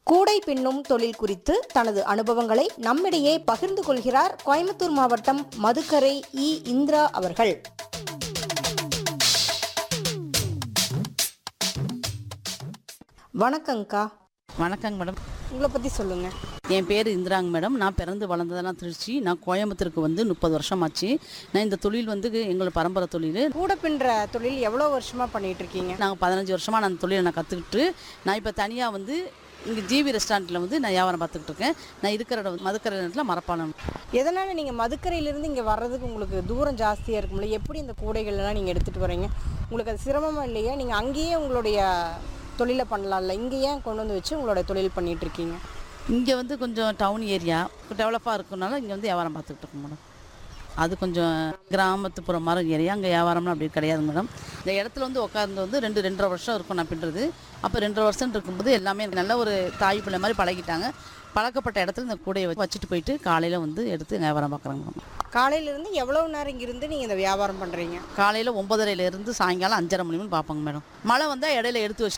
கூடை பின்னும் தொழில் குறித்து தனது அனுபவங்களை நம்மிடையே பகிர்ந்து கொள்கிறார் கோயம்புத்தூர் மாவட்டம் மதுக்கரை இ இந்திரா அவர்கள் வணக்கங்க்கா வணக்கங்க மேடம் உங்களை பற்றி சொல்லுங்க என் பேர் இந்திராங்க மேடம் நான் பிறந்து வளர்ந்ததெல்லாம் திருச்சி நான் கோயம்புத்தூருக்கு வந்து முப்பது வருஷம் ஆச்சு நான் இந்த தொழில் வந்து எங்களோட பரம்பரை தொழில் கூடை பின்னுற தொழில் எவ்வளோ வருஷமா பண்ணிட்டு இருக்கீங்க நாங்கள் பதினஞ்சு வருஷமாக நான் அந்த தொழிலை நான் கற்றுக்கிட்டு நான் இப்போ தனியாக வந்து இங்கே ஜிவி ரெஸ்டாரண்ட்டில் வந்து நான் வியாபாரம் பார்த்துக்கிட்டு இருக்கேன் நான் இருக்கிற இடம் வந்து மதுக்கரை இடத்துல மரப்பாலம் எதனால நீங்க மதுக்கரையிலிருந்து இங்க வர்றதுக்கு உங்களுக்கு தூரம் ஜாஸ்தியா இருக்கும்ல எப்படி இந்த கூடைகள்லாம் நீங்க எடுத்துட்டு வரீங்க உங்களுக்கு அது சிரமமா இல்லையா நீங்க அங்கேயே உங்களுடைய தொழிலை பண்ணலாம்ல இங்க ஏன் கொண்டு வந்து வச்சு உங்களோட தொழில் பண்ணிட்டு இருக்கீங்க இங்கே வந்து கொஞ்சம் டவுன் ஏரியா டெவலப்பாக இருக்கனால இங்கே வந்து வியாபாரம் பார்த்துக்கிட்டு இருக்கோம் மேடம் அது கொஞ்சம் கிராமத்துப்புற மரம் ஏரியா அங்கே வியாபாரம்லாம் அப்படி கிடையாது மேடம் இந்த இடத்துல வந்து உட்கார்ந்து வந்து ரெண்டு ரெண்டரை வருஷம் இருக்கும் நான் பின்னுறது அப்போ ரெண்டரை வருஷம் இருக்கும்போது எல்லாமே நல்ல ஒரு தாய் பிள்ளை மாதிரி பழகிட்டாங்க பழக்கப்பட்ட இடத்துல இந்த கூடையை வச்சு வச்சுட்டு போயிட்டு காலையில் வந்து எடுத்து வியாபாரம் பார்க்குறாங்க மேடம் காலையில இருந்து எவ்வளவு நேரம் இங்க இருந்து நீங்க இந்த வியாபாரம் பண்றீங்க காலையில் ஒம்பதரைலேருந்து சாயங்காலம் அஞ்சரை மணி மணி பார்ப்பாங்க மேடம் மழை வந்தால் இடையில எடுத்து வச்சு